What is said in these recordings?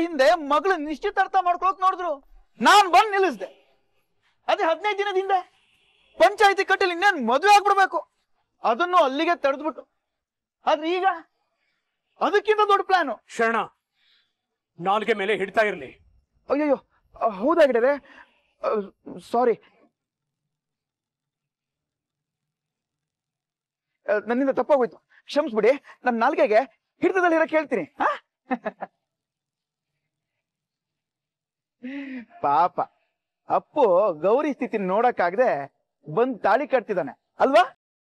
ಹಿಂದೆ ಮಗಳು ನಿಶ್ಚಿತಾರ್ಥ ಮಾಡ್ಕೊಳಕ್ ನೋಡಿದ್ರು ನಾನ್ ಬಂದ್ ನಿಲ್ಲಿಸ್ದೆ ಅದೇ ಹದಿನೈದು ದಿನದ ಹಿಂದೆ ಪಂಚಾಯತಿ ಕಟ್ಟಲಿ ಇನ್ನೇನ್ ಮದುವೆ ಆಗ್ಬಿಡ್ಬೇಕು ಅದನ್ನು ಅಲ್ಲಿಗೆ ತಡೆದ್ಬಿಟ್ಟು ಆದ್ರೆ ಈಗ ಅದಕ್ಕಿಂತ ದೊಡ್ಡ ಪ್ಲಾನು ಶರಣ ನಾಲ್ಗೆ ಮೇಲೆ ಹಿಡ್ತಾ ಇರ್ಲಿ ಅಯ್ಯಯ್ಯೋ ಹೌದಾಗಿಡದೆ ಸಾರಿ ನನ್ನಿಂದ ತಪ್ಪಾಗೋಯ್ತು ಕ್ಷಮಿಸ್ಬಿಡಿ ನನ್ನ ನಾಲ್ಗೆಗೆ ಹಿಡಿತದಲ್ಲಿ ಇರಕ್ಕೆ ಹೇಳ್ತೀನಿ ಆ? ಪಾಪ ಅಪ್ಪು ಗೌರಿ ಸ್ಥಿತಿ ನೋಡಕ್ಕಾಗದೆ ಬಂದ್ ತಾಳಿ ಕಟ್ತಿದ್ದಾನೆ ಅಲ್ವಾ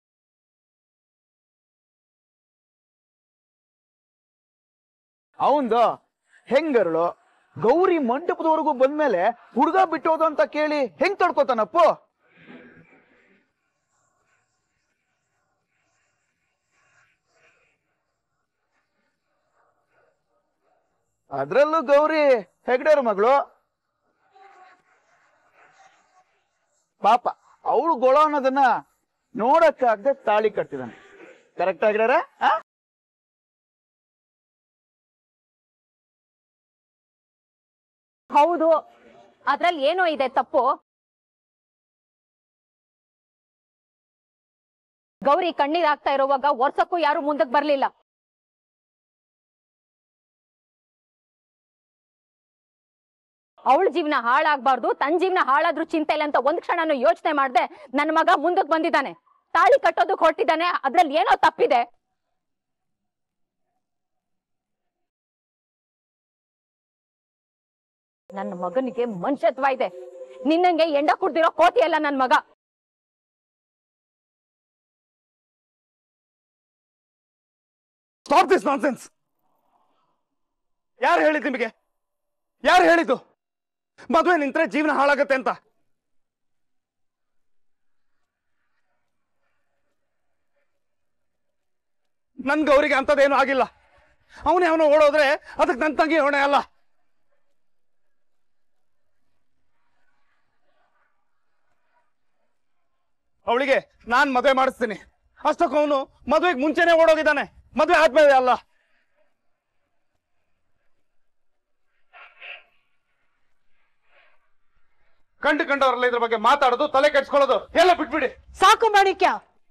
ಅವಂದು ಹೆಂಗರಳು ಗೌರಿ ಮಂಟಪದವರೆಗೂ ಬಂದ್ಮೇಲೆ ಹುಡುಗ ಬಿಟ್ಟೋದು ಅಂತ ಕೇಳಿ ಹೆಂಗ್ ತಡ್ಕೋತಾನಪ್ಪು ಅದ್ರಲ್ಲೂ ಗೌರಿ ಹೆಗ್ಡೇರ್ ಮಗಳು ಪಾಪ ಅವಳು ಗೊಳ ಅನ್ನೋದನ್ನ ನೋಡಕ್ಕಾಗದೆ ತಾಳಿ ಕಟ್ತಿದ್ದಾನೆ ಕರೆಕ್ಟ್ ಆಗಿದಾರ ಹೌದು ಅದ್ರಲ್ಲಿ ಏನೋ ಇದೆ ತಪ್ಪು ಗೌರಿ ಕಣ್ಣೀರ್ ಆಗ್ತಾ ಇರುವಾಗ ವರ್ಷಕ್ಕೂ ಯಾರು ಮುಂದಕ್ ಬರ್ಲಿಲ್ಲ ಅವಳ ಜೀವನ ಹಾಳಾಗ್ಬಾರ್ದು ತನ್ನ ಜೀವನ ಹಾಳಾದ್ರೂ ಚಿಂತೆ ಇಲ್ಲ ಅಂತ ಒಂದ್ ಕ್ಷಣನೂ ಯೋಚನೆ ಮಾಡ್ದೆ ನನ್ನ ಮಗ ಮುಂದಕ್ ಬಂದಿದ್ದಾನೆ ತಾಳಿ ಕಟ್ಟೋದಕ್ ಹೊರಟಿದ್ದಾನೆ ಅದ್ರಲ್ಲಿ ಏನೋ ತಪ್ಪಿದೆ ನನ್ನ ಮಗನಿಗೆ ಮನುಷ್ಯತ್ವ ಇದೆ ನಿನ್ನಂಗೆ ಎಂಡ ಕುಡ್ದಿರೋ ಕೋತಿ ಅಲ್ಲ ನನ್ ಮಗ ಸ್ಟಾಪ್ ದಿಸ್ ನಾನ್ಸೆನ್ಸ್ ಯಾರು ಹೇಳಿದ್ ನಿಮಗೆ ಯಾರು ಹೇಳಿದ್ದು ಮದುವೆ ನಿಂತ್ರೆ ಜೀವನ ಹಾಳಾಗತ್ತೆ ಅಂತ ನನ್ ಗೌರಿಗೆ ಅಂತದೇನು ಆಗಿಲ್ಲ ಅವನೇ ಅವನು ಓಡೋದ್ರೆ ಅದಕ್ಕೆ ನನ್ನ ತಂಗಿ ಹೊಣೆ ಅಲ್ಲ ಅವಳಿಗೆ ನಾನ್ ಮದುವೆ ಮಾಡಿಸ್ತೀನಿ ಅಷ್ಟಕ್ಕೂ ಅವನು ಮದುವೆಗೆ ಮುಂಚೆನೆ ಓಡೋಗಿದ್ದಾನೆ ಮದುವೆ ಆದ್ಮೇಲೆ ಅಲ್ಲ ಕಂಡು ಕಂಡವರೆಲ್ಲ ಇದ್ರ ಬಗ್ಗೆ ಮಾತಾಡೋದು ತಲೆ ಕೆಡ್ಸ್ಕೊಳ್ಳೋದು ಎಲ್ಲ ಬಿಟ್ಬಿಡಿ ಸಾಕು ಮಾಣಿಕ್ಯ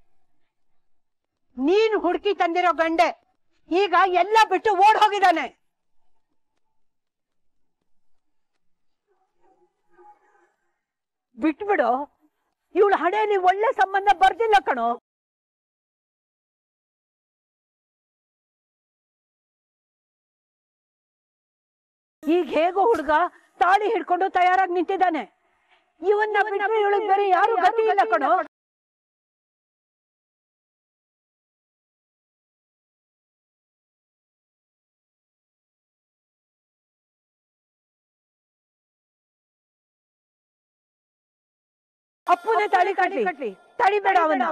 ನೀನು ಹುಡುಕಿ ತಂದಿರೋ ಗಂಡೆ ಈಗ ಎಲ್ಲ ಬಿಟ್ಟು ಓಡ್ ಹೋಗಿದ್ದಾನೆ ಬಿಟ್ಬಿಡು ಇವಳು ಹಣೆಯಲ್ಲಿ ಒಳ್ಳೆ ಸಂಬಂಧ ಬರ್ದಿಲ್ಲ ಕಣೋ ಈಗ ಹೇಗೋ ಹುಡುಗ ತಾಳಿ ಹಿಡ್ಕೊಂಡು ತಯಾರಾಗಿ ನಿಂತಿದ್ದಾನೆ ಇವನ್ನ ಬಿಟ್ರೆ ಇವಳಿಗೆ ಬೇರೆ ಯಾರು ಗತಿ ಇಲ್ಲ ಕಣೋ ಅಪ್ಪನೇ ತಾಳಿ ಕಟ್ಲಿ ತಡಿಬೇಡ ಅವನ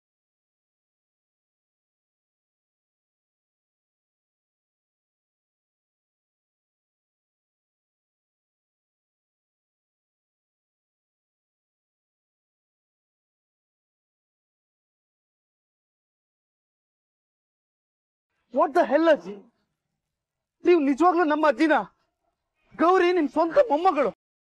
ವಾಟ್ ದ ಹೆಲ್ ಅಜ್ಜಿ ನೀವು ನಿಜವಾಗ್ಲೂ ನಮ್ಮ ಅಜ್ಜಿನ ಗೌರಿ ನಿಮ್ ಸ್ವಂತ ಮೊಮ್ಮಗಳು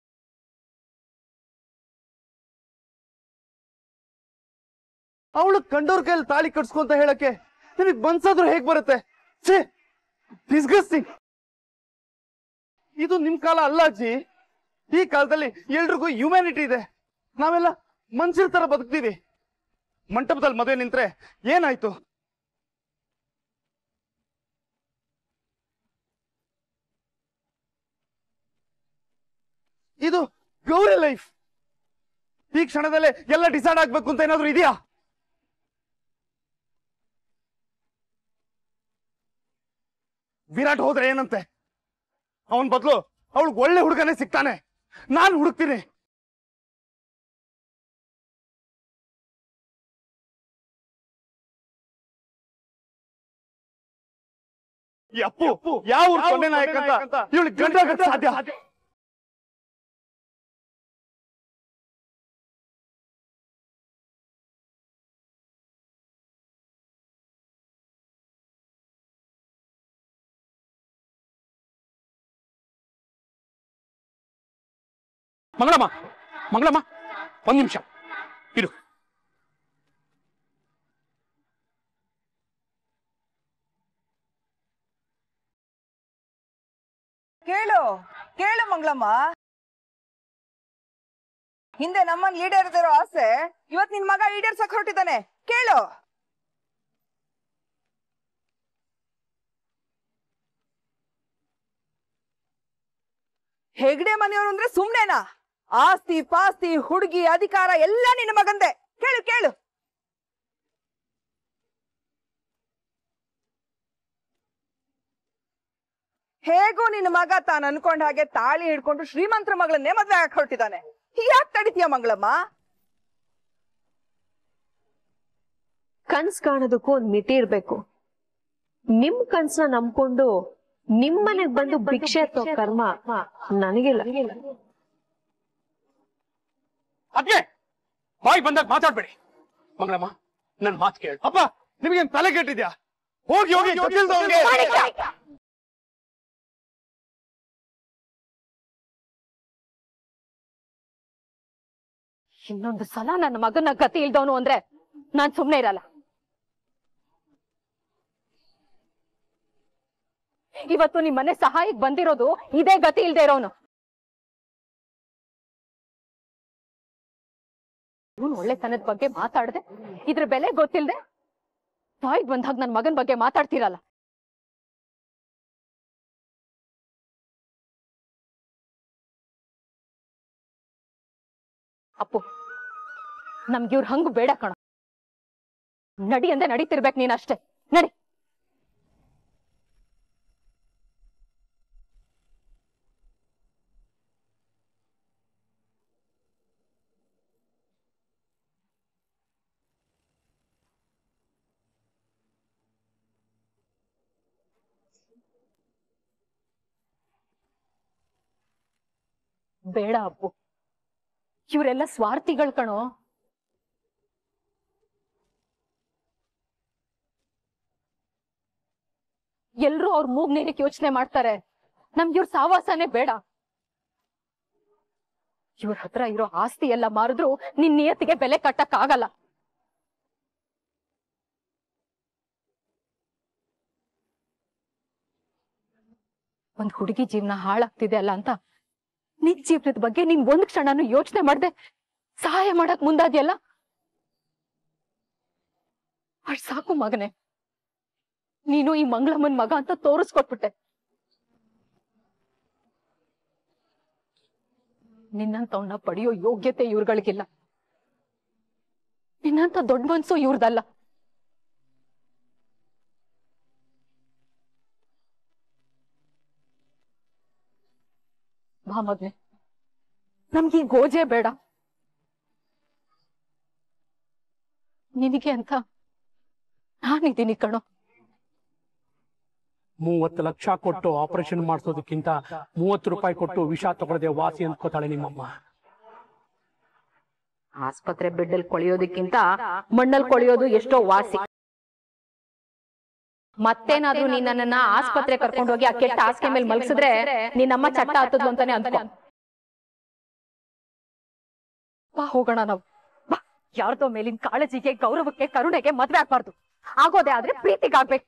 ಅವಳು ಕಂಡೋರ್ ಕೈಯಲ್ಲಿ ತಾಳಿ ಕಟ್ಸ್ಕೊಂತ ಹೇಳಕ್ಕೆ ನಿಮಗೆ ಬನ್ಸಾದ್ರೂ ಹೇಗ್ ಬರುತ್ತೆ ಛೇ ಡಿಸ್ಗಸ್ಟಿಂಗ್ ಇದು ನಿಮ್ ಕಾಲ ಅಲ್ಲ ಅಜ್ಜಿ ಈ ಕಾಲದಲ್ಲಿ ಎಲ್ರಿಗೂ ಹ್ಯುಮ್ಯಾನಿಟಿ ಇದೆ ನಾವೆಲ್ಲ ಮನುಷ್ಯರ ತರ ಬದುಕ್ತೀವಿ ಮಂಟಪದಲ್ಲಿ ಮದುವೆ ನಿಂತ್ರೆ ಏನಾಯ್ತು ಇದು ಗೌರಿ ಲೈಫ್ ಈ ಕ್ಷಣದಲ್ಲೇ ಎಲ್ಲ ಡಿಸೈಡ್ ಆಗ್ಬೇಕು ಅಂತ ಏನಾದ್ರು ಇದೆಯಾ ವಿರಾಟ್ ಹೋದ್ರೆ ಏನಂತೆ ಅವನ್ ಬದಲು ಅವಳಿಗೆ ಒಳ್ಳೆ ಹುಡುಗನೇ ಸಿಗ್ತಾನೆ ನಾನು ಹುಡುಕ್ತೀನಿ ಈ ಅಪ್ಪು ಯಾವ ಊರ್ ಕೊಂಡೆ ನಾಯಕ ಅಂತ ಇವಳಿಗೆ ಗಂಡ ಸಾಧ್ಯ ಮಂಗಳಮ್ಮ ಮಂಗಳಮ್ಮ ಒಂದ್ ನಿಮಿಷ ಇರು ಕೇಳು ಕೇಳು ಮಂಗಳಮ್ಮ ಹಿಂದೆ ನಮ್ಮನ್ ಈಡೇರಿದಿರೋ ಆಸೆ ಇವತ್ ನಿನ್ ಮಗ ಈಡೇರ್ಸಕ್ ಹೊರಟಿದ್ದಾನೆ ಕೇಳು ಹೆಗ್ಡೆ ಮನೆಯವರು ಅಂದ್ರೆ ಸುಮ್ನೆನಾ ಆಸ್ತಿ ಪಾಸ್ತಿ ಹುಡುಗಿ ಅಧಿಕಾರ ಎಲ್ಲ ನಿನ್ನ ಮಗಂದೆ ಕೇಳು ಕೇಳು ಹೇಗೂ ನಿನ್ನ ಮಗ ತಾನು ಅನ್ಕೊಂಡ ಹಾಗೆ ತಾಳಿ ಹಿಡ್ಕೊಂಡು ಶ್ರೀಮಂತರ ಮಗಳನ್ನೇ ಮದ್ವೆ ಆಗಕ್ ಹೊರಟಿದ್ದಾನೆ ಯಾಕೆ ತಡಿತೀಯ ಮಂಗಳಮ್ಮ ಕನ್ಸ್ ಕಾಣೋದಕ್ಕೂ ಒಂದ್ ಮಿತಿ ಇರ್ಬೇಕು ನಿಮ್ ಕನ್ಸನ್ನ ನಂಬ್ಕೊಂಡು ನಿಮ್ ಮನೆಗ್ ಬಂದು ಭಿಕ್ಷೆ ಎತ್ತೋ ಕರ್ಮ ನನಗಿಲ್ಲ ಅದ್ಗೆ ಬಾಯ್ ಬಂದಾಗ ಮಾತಾಡ್ಬೇಡಿ ಮಂಗಳಮ್ಮ ನನ್ ಮಾತು ಕೇಳು ಅಪ್ಪ ನಿಮ್ಗೇನ್ ತಲೆ ಕೆಟ್ಟಿದ್ಯಾ ಹೋಗಿ ಹೋಗಿ ಗೊತ್ತಿಲ್ದವ್ನ್ಗೆ. ಇನ್ನೊಂದು ಸಲ ನನ್ನ ಮಗನ ಗತಿ ಇಲ್ದವನು ಅಂದ್ರೆ ನಾನ್ ಸುಮ್ನೆ ಇರಲ್ಲ ಇವತ್ತು ನಿಮ್ ಮನೆ ಸಹಾಯಕ್ ಬಂದಿರೋದು ಇದೇ ಗತಿ ಇಲ್ದೇ ಇರೋನು ಇವನು ಒಳ್ಳೆತನದ ಬಗ್ಗೆ ಮಾತಾಡದೆ ಇದ್ರ ಬೆಲೆ ಗೊತ್ತಿಲ್ದೆ ಬಾಯಿಗೆ ಬಂದಾಗ ನನ್ ಮಗನ್ ಬಗ್ಗೆ ಮಾತಾಡ್ತಿರಲ್ಲ ಅಪ್ಪು ನಮ್ಗೆ ಇವ್ರ ಹಂಗು ಬೇಡ ಕಣ ನಡಿ ಅಂದೆ ನಡೀತಿರ್ಬೇಕು ನೀನ್ ಅಷ್ಟೇ ನಡಿ ಬೇಡ ಅಪ್ಪು ಇವರೆಲ್ಲ ಸ್ವಾರ್ಥಿಗಳು ಕಣೋ ಎಲ್ರೂ ಅವ್ರ ಮೂಗ್ ನೇರಕ್ಕೆ ಯೋಚನೆ ಮಾಡ್ತಾರೆ ನಮ್ಗೆ ಇವ್ರ ಸಾವಾಸನೆ ಬೇಡ ಇವ್ರ ಹತ್ರ ಇರೋ ಆಸ್ತಿ ಎಲ್ಲ ಮಾರಿದ್ರು ನಿನ್ ನಿಯತ್ತಿಗೆ ಬೆಲೆ ಕಟ್ಟಕ್ ಆಗಲ್ಲ ಒಂದ್ ಹುಡುಗಿ ಜೀವನ ಹಾಳಾಗ್ತಿದೆ ಅಲ್ಲ ಅಂತ ನಿನ್ ಜೀವನದ ಬಗ್ಗೆ ನೀನ್ ಒಂದ್ ಕ್ಷಣನೂ ಯೋಚನೆ ಮಾಡ್ದೆ ಸಹಾಯ ಮಾಡಕ್ ಮುಂದಾದ್ಯಲ್ಲ ಅಷ್ಟ್ ಸಾಕು ಮಗನೇ ನೀನು ಈ ಮಂಗಳಮ್ಮನ್ ಮಗ ಅಂತ ತೋರಿಸ್ಕೊಟ್ಬಿಟ್ಟೆ ನಿನ್ನಂತವನ್ನ ಪಡೆಯೋ ಯೋಗ್ಯತೆ ಇವ್ರುಗಳಿಗಿಲ್ಲ ನಿನ್ನಂತ ದೊಡ್ಡ ಮನ್ಸು ಇವ್ರದಲ್ಲ ಬಾ ಮಗ್ನೆ ನಮ್ಗೆ ಈ ಗೋಜೆ ಬೇಡ ನಿನಗೆ ಅಂತ ನಾನಿದ್ದೀನಿ ಕಣೋ ಮೂವತ್ತು ಲಕ್ಷ ಕೊಟ್ಟು ಆಪರೇಷನ್ ಮಾಡಿಸೋದಕ್ಕಿಂತ ಮೂವತ್ತು ರೂಪಾಯಿ ಕೊಟ್ಟು ವಿಷ ತಗೊಳ್ಳದೆ ವಾಸಿ ಅಂದ್ಕೋತಾಳೆ ನಿಮ್ಮಮ್ಮ ಆಸ್ಪತ್ರೆ ಬೆಡ್ಡಲ್ಲಿ ಕೊಳೆಯೋದಕ್ಕಿಂತ ಮಣ್ಣಲ್ಲಿ ಕೊಳೆಯೋದು ಎಷ್ಟೋ ವಾಸಿ ಮತ್ತೇನಾದ್ರೂ ನೀನ್ ನನ್ನನ್ನ ಆಸ್ಪತ್ರೆ ಕರ್ಕೊಂಡು ಹೋಗಿ ಆ ಕೆಟ್ಟ ಹಾಸಿಗೆ ಮೇಲೆ ಮಲಗಿಸಿದ್ರೆ ನಿನ್ನಮ್ಮ ಚಟ್ಟ ಹತ್ತದ್ಲು ಅಂತಾನೆ ಅಂದ್ಕೊ ಬಾ ಹೋಗೋಣ ನಾವು ಬಾ ಯಾರ್ದೋ ಮೇಲಿನ ಕಾಳಜಿಗೆ ಗೌರವಕ್ಕೆ ಕರುಣೆಗೆ ಮದ್ವೆ ಆಗ್ಬಾರ್ದು ಆಗೋದೇ ಆದ್ರೆ ಪ್ರೀತಿಗಾಗ್ಬೇಕು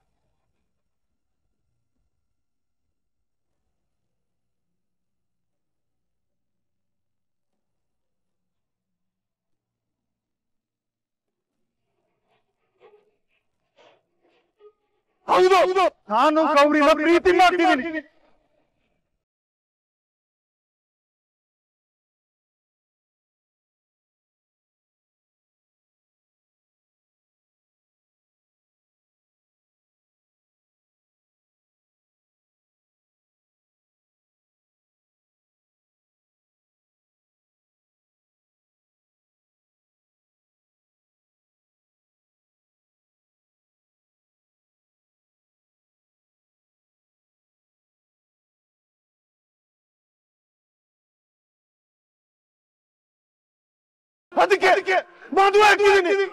ಹೌದು ನಾನು ಗೌರಿನ ಪ್ರೀತಿ ಮಾಡ್ತಿದ್ದೀನಿ ಅದಕ್ಕೆ ಅದಕ್ಕೆ ಮದುವೆ ಆಗ್ತಿದ್ದೀನಿ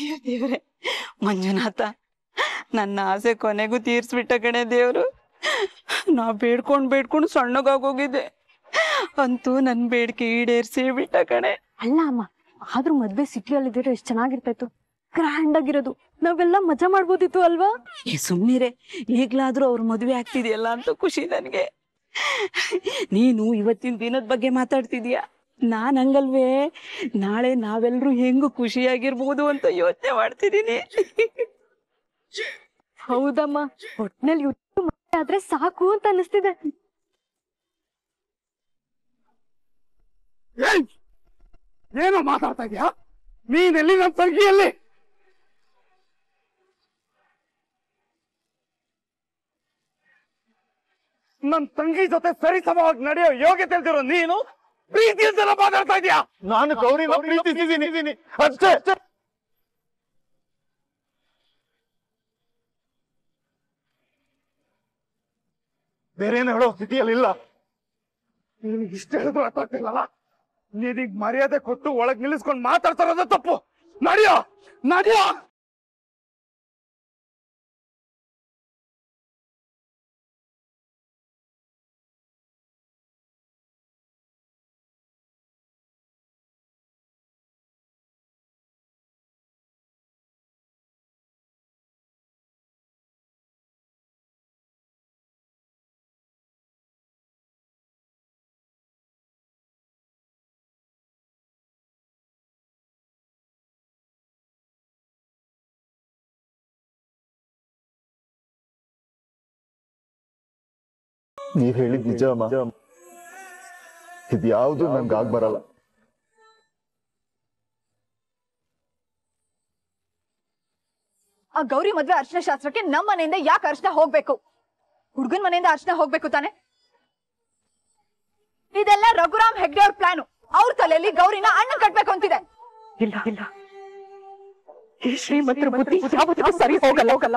ಅಯ್ಯೋ ದೇವ್ರೆ ಮಂಜುನಾಥ ನನ್ನ ಆಸೆ ಕೊನೆಗೂ ತೀರ್ಸ್ಬಿಟ್ಟ ಕಣೆ ದೇವ್ರು ನಾ ಬೇಡ್ಕೊಂಡ್ ಬೇಡ್ಕೊಂಡು ಸಣ್ಣಗಾಗೋಗಿದ್ದೆ ಅಂತೂ ನನ್ ಬೇಡಿಕೆ ಈಡೇರ್ಸಿ ಬಿಟ್ಟ ಕಣೆ ಅಲ್ಲ ಅಮ್ಮ ಆದ್ರೂ ಮದ್ವೆ ಸಿಟಿಯಲ್ಲಿ ಇದ್ರೆ ಎಷ್ಟು ಚೆನ್ನಾಗಿರ್ತಾಯಿತ್ತು ಗ್ರ್ಯಾಂಡ್ ಆಗಿರೋದು ನಾವೆಲ್ಲ ಮಜಾ ಮಾಡ್ಬೋದಿತ್ತು ಅಲ್ವಾ ಏ ಸುಮ್ನಿರೆ ಈಗ್ಲಾದ್ರೂ ಅವ್ರ ಮದ್ವೆ ಆಗ್ತಿದೆಯಲ್ಲ ಅಂತ ಖುಷಿ ನನ್ಗೆ ನೀನು ಇವತ್ತಿನ ದಿನದ ಬಗ್ಗೆ ಮಾತಾಡ್ತಿದ್ಯಾ ನಾನ್ ಹಂಗಲ್ವೇ ನಾಳೆ ನಾವೆಲ್ರೂ ಹೆಂಗು ಖುಷಿಯಾಗಿರ್ಬೋದು ಅಂತ ಯೋಚನೆ ಮಾಡ್ತಿದೀನಿ ಹೌದಮ್ಮ ಒಟ್ನಲ್ಲಿ ಇವ್ರು ಮದ್ವೆ ಆದ್ರೆ ಸಾಕು ಅಂತ ಅನಿಸ್ತಿದೆ ಏಯ್! ಏನೋ ಮಾತಾಡ್ತಾ ಇದ್ಯಾ ನೀನೆಲ್ಲಿ ನನ್ನ ತಂಗಿಯಲ್ಲಿ ನನ್ ತಂಗಿ ಜೊತೆ ಸರಿ ಸಮವಾಗಿ ನಡೆಯೋ ಯೋಗ್ಯತೆ ಇಲ್ದಿರೋ ನೀನು ಪ್ರೀತಿಯಿಂದ ಮಾತಾಡ್ತಾ ಇದ್ಯಾ ನಾನು ಗೌರಿನ ಪ್ರೀತಿಸಿದ್ದೀನಿ ಅಷ್ಟೇ ಬೇರೇನು ಹೇಳೋ ಸ್ಥಿತಿಯಲ್ಲಿ ಇಲ್ಲ ನಿನಗೆ ಇಷ್ಟ ಹೇಳಿದ್ರು ಅರ್ಥ ಆಗ್ತಿಲ್ಲಲ್ಲ ನಿನಗ್ ಮರ್ಯಾದೆ ಕೊಟ್ಟು ಒಳಗ್ ನಿಲ್ಲಿಸ್ಕೊಂಡು ಮಾತಾಡ್ತಾರದ ತಪ್ಪು ನಡಿಯೋ ನಡಿಯೋ ನೀವ್ ಹೇಳಿದ್ ನಿಜ ಅಮ್ಮ ಇದ್ಯಾವುದು ನನ್ಗೆ ಆಗ್ ಬರಲ್ಲ ಆ ಗೌರಿ ಮದ್ವೆ ಅರ್ಶನ ಶಾಸ್ತ್ರಕ್ಕೆ ನಮ್ಮ ಮನೆಯಿಂದ ಯಾಕೆ ಅರ್ಶನ ಹೋಗ್ಬೇಕು ಹುಡುಗನ್ ಮನೆಯಿಂದ ಅರ್ಶನ ಹೋಗ್ಬೇಕು ತಾನೆ ಇದೆಲ್ಲ ರಘುರಾಮ್ ಹೆಗ್ಡೆ ಅವ್ರ ಪ್ಲಾನು ಅವ್ರ ತಲೆಯಲ್ಲಿ ಗೌರಿನ ಅಣ್ಣ ಕಟ್ಬೇಕು ಅಂತಿದೆ ಇಲ್ಲ ಇಲ್ಲ ಈ ಶ್ರೀಮಂತರ ಬುದ್ಧಿ ಯಾವತ್ತಿಗೂ ಸರಿ ಹೋಗಲ್ಲ ಹೋಗಲ್ಲ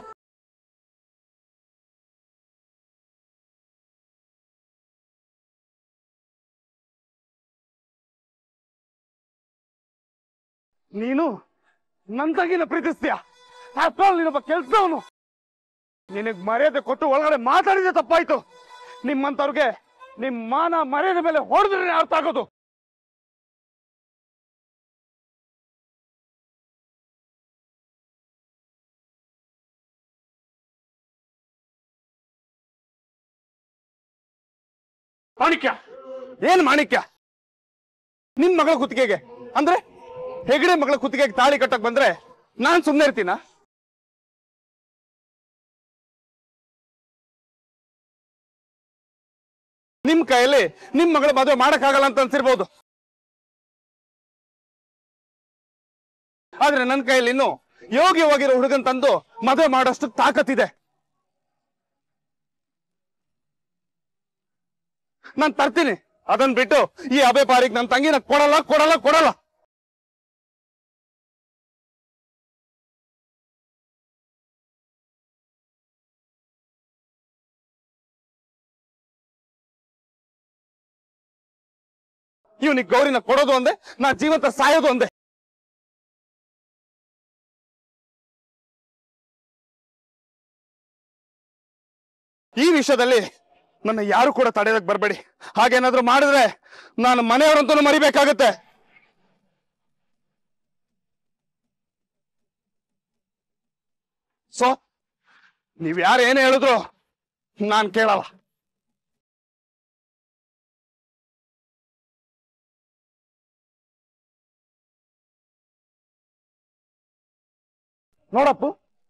ನೀನು ನನ್ ತಂಗಿನ ಪ್ರೀತಿಸ್ತೀಯ ಆಫ್ಟರ್ ಆಲ್ ನೀನೊಬ್ಬ ಕೆಲ್ಸದವನು ನಿನಗ್ ಮರ್ಯಾದೆ ಕೊಟ್ಟು ಒಳಗಡೆ ಮಾತಾಡಿದ್ರೆ ತಪ್ಪಾಯ್ತು ನಿಮ್ಮಂತವ್ರಿಗೆ ನಿಮ್ ಮಾನ ಮರ್ಯಾದೆ ಮೇಲೆ ಹೊಡೆದ್ರೆ ಅರ್ಥ ಆಗೋದು ಮಾಣಿಕ್ಯ ಏನ್ ಮಾಣಿಕ್ಯ ನಿನ್ ಮಗಳ ಕುತ್ತಿಗೆಗೆ ಅಂದ್ರೆ ಹೆಗಡೆ ಮಗಳ ಕುತ್ತಿಗೆಗೆ ತಾಳಿ ಕಟ್ಟಕ್ ಬಂದ್ರೆ ನಾನ್ ಸುಮ್ನೆ ಇರ್ತೀನ ನಿಮ್ ಕೈಯಲ್ಲಿ ನಿಮ್ ಮಗಳ ಮದುವೆ ಮಾಡಕ್ಕಾಗಲ್ಲ ಅಂತ ಅನ್ಸಿರ್ಬೋದು ಆದ್ರೆ ನನ್ ಕೈಯಲ್ಲಿ ಇನ್ನು ಯೋಗ್ಯವಾಗಿರೋ ಹುಡುಗನ್ ತಂದು ಮದುವೆ ಮಾಡೋಷ್ಟು ತಾಕತ್ತಿದೆ ನಾನ್ ತರ್ತೀನಿ ಅದನ್ ಬಿಟ್ಟು ಈ ಅಬೆ ಪಾರಿಗೆ ನನ್ ತಂಗಿನ ಕೊಡಲ್ಲ ಕೊಡಲ್ಲ ಕೊಡಲ್ಲ ಇವನಿಗೆ ಗೌರಿನ ಕೊಡೋದು ಒಂದೇ ನಾ ಜೀವಂತ ಸಾಯೋದು ಒಂದೇ ಈ ವಿಷಯದಲ್ಲಿ ನನ್ನ ಯಾರು ಕೂಡ ತಡೆಯೋದಕ್ಕೆ ಬರಬೇಡಿ ಹಾಗೇನಾದ್ರೂ ಮಾಡಿದ್ರೆ ನಾನು ಮನೆಯವರಂತೂ ಮರಿಬೇಕಾಗತ್ತೆ ಸೊ ನೀವ್ ಯಾರು ಏನೇ ಹೇಳಿದ್ರು ನಾನ್ ಕೇಳಲ್ಲ ನೋಡಪ್ಪು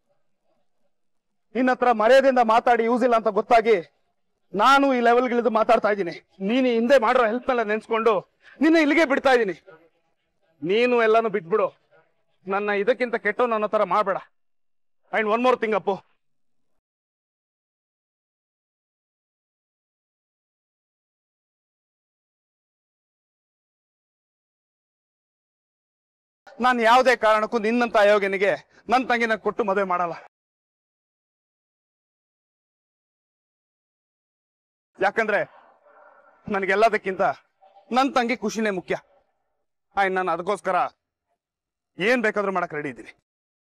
ನಿನ್ನ ಹತ್ರ ಮರ್ಯಾದೆಯಿಂದ ಮಾತಾಡಿ ಯೂಸ್ ಇಲ್ಲ ಅಂತ ಗೊತ್ತಾಗಿ ನಾನು ಈ ಲೆವೆಲ್ಗಿಳಿದು ಮಾತಾಡ್ತಾ ಇದ್ದೀನಿ ನೀನು ಈ ಹಿಂದೆ ಮಾಡಿರೋ ಹೆಲ್ಪ್ ಎಲ್ಲ ನೆನ್ಸ್ಕೊಂಡು ನಿನ್ನ ಇಲ್ಲಿಗೆ ಬಿಡ್ತಾ ಇದ್ದೀನಿ ನೀನು ಎಲ್ಲಾನು ಬಿಟ್ಬಿಡು ನನ್ನ ಇದಕ್ಕಿಂತ ಕೆಟ್ಟವ್ ನನ್ನ ತರ ಮಾಡಬೇಡ and one more thing Appu ನಾನು ಯಾವುದೇ ಕಾರಣಕ್ಕೂ ನಿನ್ನಂತ ಅಯೋಗ್ಯನಿಗೆ ನನ್ನ ತಂಗಿನ ಕೊಟ್ಟು ಮದುವೆ ಮಾಡಲ್ಲ ಯಾಕಂದ್ರೆ ನನಗೆಲ್ಲದಕ್ಕಿಂತ ನನ್ನ ತಂಗಿ ಖುಷಿನೇ ಮುಖ್ಯ ಆಯ್ತು ನಾನು ಅದಕ್ಕೋಸ್ಕರ ಏನ್ ಬೇಕಾದ್ರೂ ಮಾಡಕ್ ರೆಡಿ ಇದ್ದೀನಿ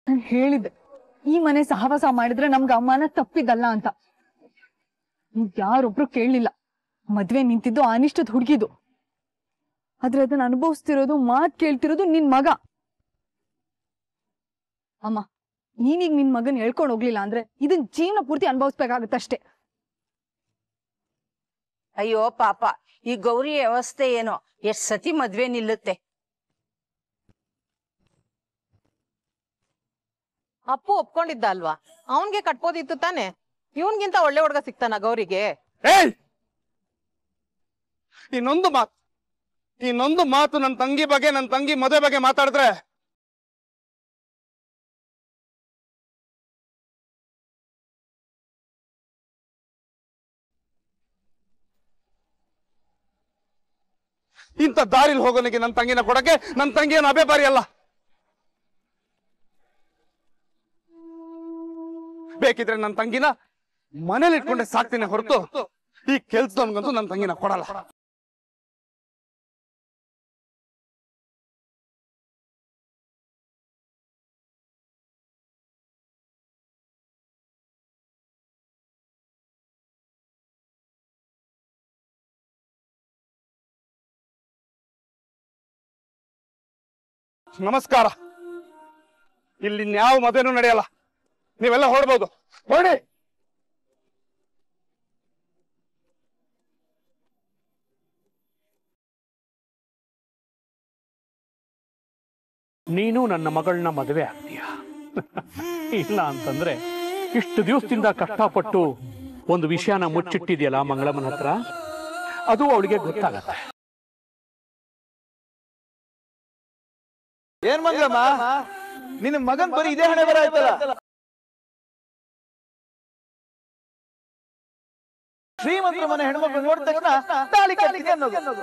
ನಾನು ಹೇಳಿದ್ದೆ ಈ ಮನೆ ಸಹವಾಸ ಮಾಡಿದ್ರೆ ನಮ್ಗೆ ಅಮ್ಮನ ತಪ್ಪಿದಲ್ಲ ಅಂತ ಯಾರೊಬ್ರು ಕೇಳಲಿಲ್ಲ ಮದ್ವೆ ನಿಂತಿದ್ದು ಅನಿಷ್ಟದ ಹುಡುಗಿದು ಆದ್ರೆ ಅದನ್ನ ಅನುಭವಿಸ್ತಿರೋದು ಮಾತ್ ಕೇಳ್ತಿರೋದು ನಿನ್ ಮಗ ಅಮ್ಮ ನೀನೀಗ ನಿನ್ ಮಗನ್ ಹೇಳ್ಕೊಂಡು ಹೋಗ್ಲಿಲ್ಲ ಅಂದ್ರೆ ಇದನ್ ಜೀವನ ಪೂರ್ತಿ ಅನುಭವಿಸ್ಬೇಕಾಗತ್ತಷ್ಟೇ ಅಯ್ಯೋ ಪಾಪ ಈ ಗೌರಿ ವ್ಯವಸ್ಥೆ ಏನೋ ಎಷ್ಟ್ ಸತಿ ಮದ್ವೆ ನಿಲ್ಲುತ್ತೆ ಅಪ್ಪು ಒಪ್ಕೊಂಡಿದ್ದ ಅಲ್ವಾ ಅವನ್ಗೆ ಕಟ್ಬೋದಿತ್ತು ತಾನೆ ಇವನ್ಗಿಂತ ಒಳ್ಳೆ ಹುಡುಗ ಸಿಗ್ತಾನ ಗೌರಿಗೆ ಏಯ್ ಇನ್ನೊಂದು ಮಾತು ಇನ್ನೊಂದು ಮಾತು ನನ್ನ ತಂಗಿ ಬಗ್ಗೆ ನನ್ನ ತಂಗಿ ಮದುವೆ ಬಗ್ಗೆ ಮಾತಾಡಿದ್ರೆ ಇಂಥ ದಾರಿಲಿ ಹೋಗೋನಿಗೆ ನನ್ನ ತಂಗಿನ ಕೊಡಕ್ಕೆ ನನ್ನ ತಂಗಿ ಏನು ಅಬೆ ಬಾರಿ ಅಲ್ಲ ಬೇಕಿದ್ರೆ ನನ್ನ ತಂಗಿನ ಮನೇಲಿ ಇಟ್ಕೊಂಡೆ ಸಾಕ್ತೀನಿ ಹೊರತು ಈ ಕೆಲ್ಸದವನ್ಗಂತೂ ನನ್ನ ತಂಗಿನ ಕೊಡಲ್ಲ ನಮಸ್ಕಾರ ಇಲ್ಲಿ ಯಾವ ಮದುವೆನೂ ನಡೆಯಲ್ಲ ನೀವೆಲ್ಲ ಹೊರಡ್ಬೋದು ಹೊರಡಿ ನೀನು ನನ್ನ ಮಗಳನ್ನ ಮದುವೆ ಆಗ್ತೀಯ ಇಲ್ಲ ಅಂತಂದ್ರೆ ಇಷ್ಟು ದಿವಸದಿಂದ ಕಷ್ಟಪಟ್ಟು ಒಂದು ವಿಷಯನ ಮುಚ್ಚಿಟ್ಟಿದೆಯಲ್ಲ ಮಂಗಳಮ್ಮನ ಹತ್ರ ಅದು ಅವಳಿಗೆ ಗೊತ್ತಾಗತ್ತೆ ಏನ್ ಮಂಗಮ್ಮ ನಿನ್ನ ಮಗನ್ ಬರೀ ಇದೇ ಹಣೆ ಬರ ಆಯ್ತಲ್ಲ ಶ್ರೀಮಂತರ ಮನೆ ಹೆಣ್ಮಕ್ಳು ನೋಡಿದ ತಕ್ಷಣ ತಾಳಿ ಕಟ್ಟಿಗೆ ಅನ್ನೋದು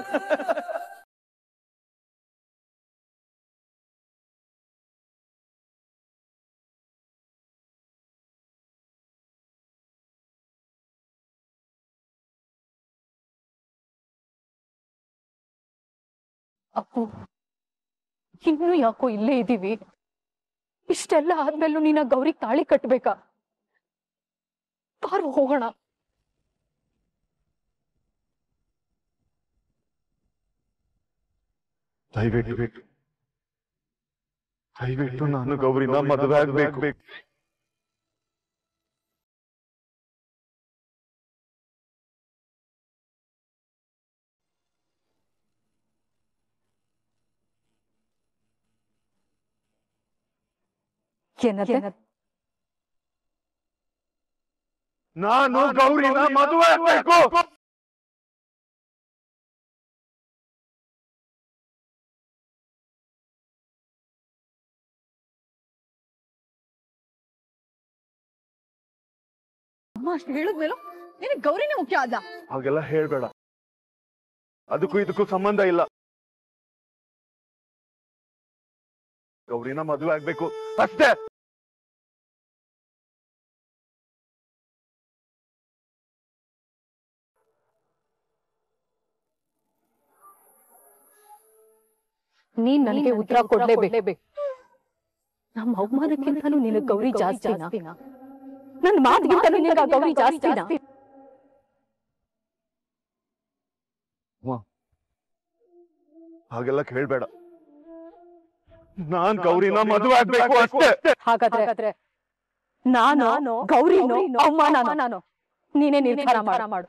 ಅಪ್ಪು ಇನ್ನು ಯಾಕೋ ಇಲ್ಲೇ ಇದೀವಿ ಇಷ್ಟೆಲ್ಲ ಆದ್ಮೇಲೂ ನೀನ ಗೌರಿ ತಾಳಿ ಕಟ್ಬೇಕಾ ಬಾರು ಹೋಗೋಣ ದಯವಿಟ್ಟು ದಯವಿಟ್ಟು ನಾನು ಗೌರಿನ ಮದುವೆ ಆಗ್ಬೇಕು ಏನತ್ತೆ ನಾನು ಗೌರಿನ ಮದುವೆ ಆಗ್ಬೇಕು ಅಮ್ಮ ಅಷ್ಟು ಹೇಳಿದ್ಮೇಲೂ ನಿನಗೆ ಗೌರಿನೇ ಮುಖ್ಯ ಆದ ಹಾಗೆಲ್ಲ ಹೇಳ್ಬೇಡ ಅದಕ್ಕೂ ಇದಕ್ಕೂ ಸಂಬಂಧ ಇಲ್ಲ ಗೌರಿನ ಮದುವೆ ಆಗ್ಬೇಕು ಅಷ್ಟೇ ನೀನ್ ನನಗೆ ಉತ್ತರ ಕೊಡ್ಲೇಬೇಕು ನಮ್ಮ ಅವಮಾನಕ್ಕಿಂತನೂ ನಿನಗ್ ಗೌರಿ ಜಾಸ್ತಿನಾ ನನ್ ಮಾತಿಗಿಂತನೂ ನಿನಗ ಗೌರಿ ಜಾಸ್ತಿನಾ ಹಾಗೆಲ್ಲ ಕೇಳ್ಬೇಡ ನಾನ್ ಗೌರಿನ ಮದುವೆ ಆಗ್ಬೇಕು ಅಷ್ಟೇ ಹಾಗಾದ್ರೆ ನಾನು ಗೌರಿನೋ ಅವಮಾನ ನಾನು ನೀನೇ ನಿರ್ಧಾರ ಮಾಡ ಮಾಡು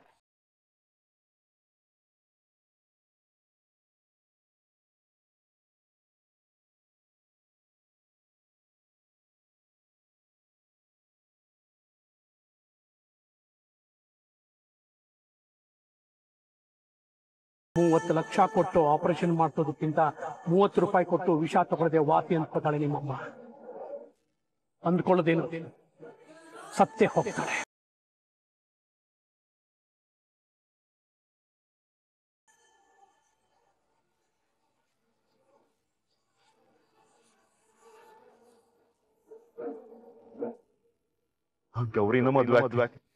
ಮೂವತ್ತು ಲಕ್ಷ ಕೊಟ್ಟು ಆಪರೇಷನ್ ಮಾಡಿಸೋದಕ್ಕಿಂತ ಮೂವತ್ತು ರೂಪಾಯಿ ಕೊಟ್ಟು ವಿಷ ತಗೊಳ್ಳದೆ ವಾಸಿ ಅನ್ಕೋತಾಳೆ ನಿಮ್ಮಮ್ಮ ಅಂದ್ಕೊಳ್ಳೋದೇನು ಸತ್ತೇ ಹೋಗ್ತಾಳೆ ಗೌರಿನ ಮದುವೆ ಆಗ್ಬೇಕು